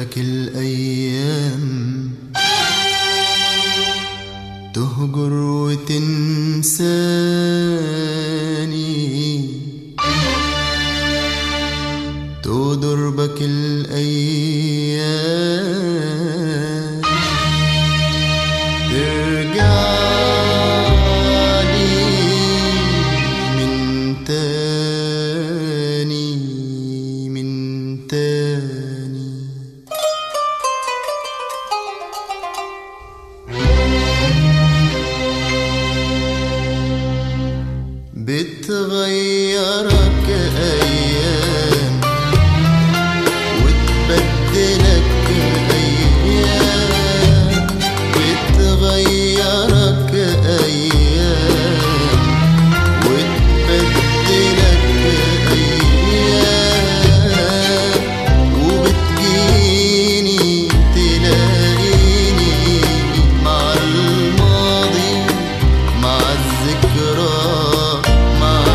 تدربك الأيام تهجر وتنساني تضربك الأيام ترجعلي من تاني من تاني بتغيرك أيام وتبدلك أيام بتغيرك أيام وتبدلك أيام وبتجيني تلاقيني مع الماضي مع الذكرى مع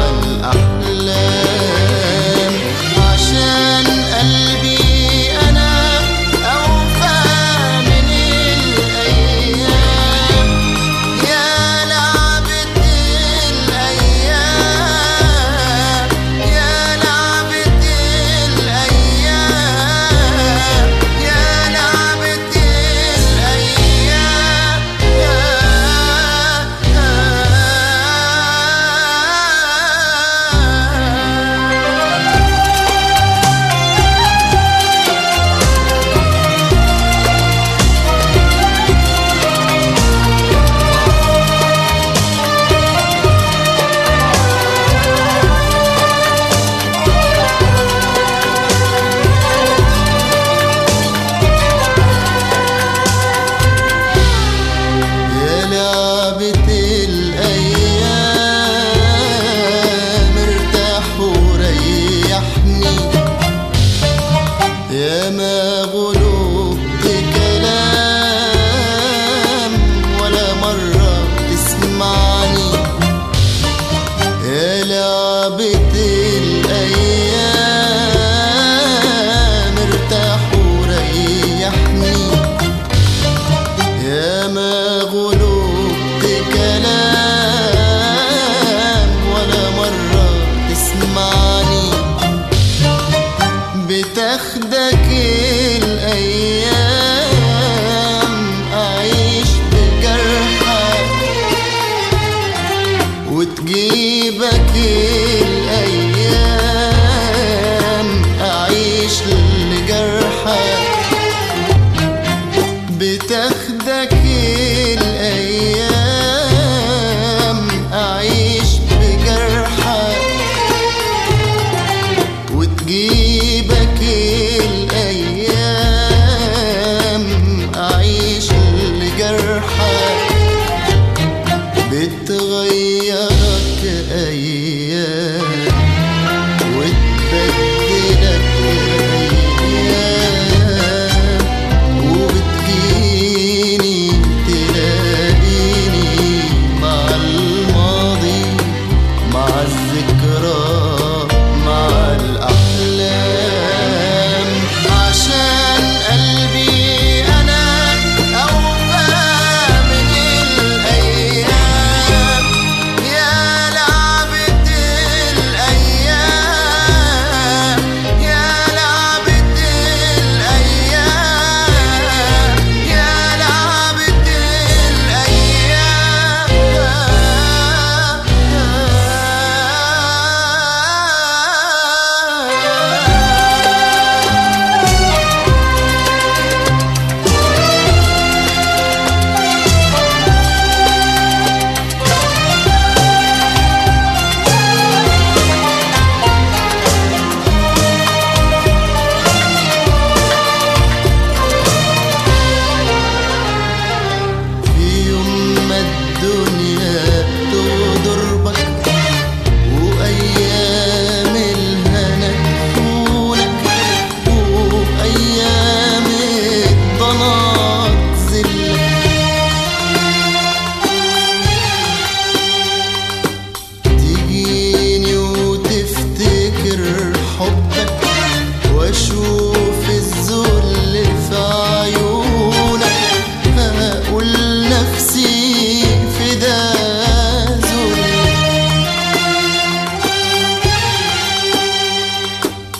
الأحلام عشان قلبي أنا أوفى من الأيام يا لعبة الأيام يا لعبة الأيام يا لعبة الأيام يا لعبة الأيام ارتاح وريحني يا ما غلوب كلام ولا مرة تسمعني يا لعبة الأيام ارتاح وريحني يا ما غلوب كلام ولا مرة تسمعني بتاخدك الأيام أعيش بجرحك وتجيبك الأيام أعيش لجرحك بتاخدك الأيام أعيش بجرحك وتجيبك الأيام أعيش لجرحك بتغيرك أيام وتبدلك أيام وبتجيني تلاقيني مع الماضي مع الذكرى مع الأحلام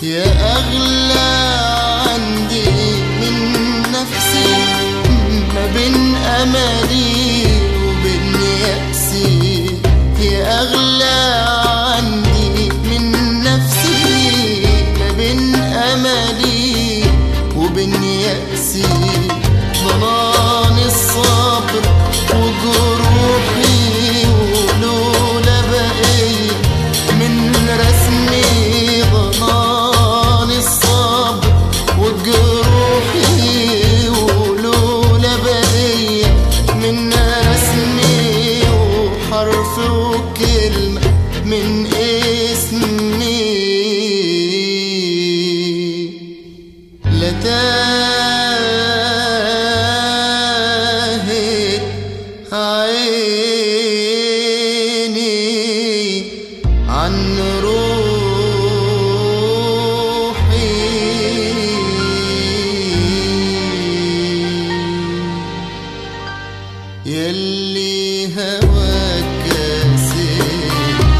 يا أغلى عندي من نفسي ما بين أملي وبين يأسي يا أغلى عندي من نفسي ما بين أملي وبين يأسي ضمان الصبر وجروحي ولولا بقية من رسمي ضمان الصبر وجروحي ولولا بقية من رسمي وحرف وكلمة من اسمي لتاهت عيني عن روحي يلي هواك كاسر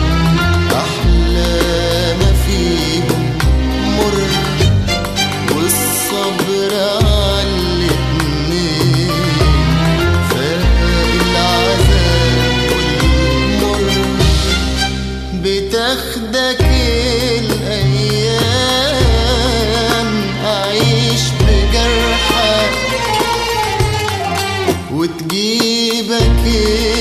أحلى ما فيهم مر والصبر علتني فاق العذاب والمر بتاخدك الأيام أعيش بجرحك وتجيبك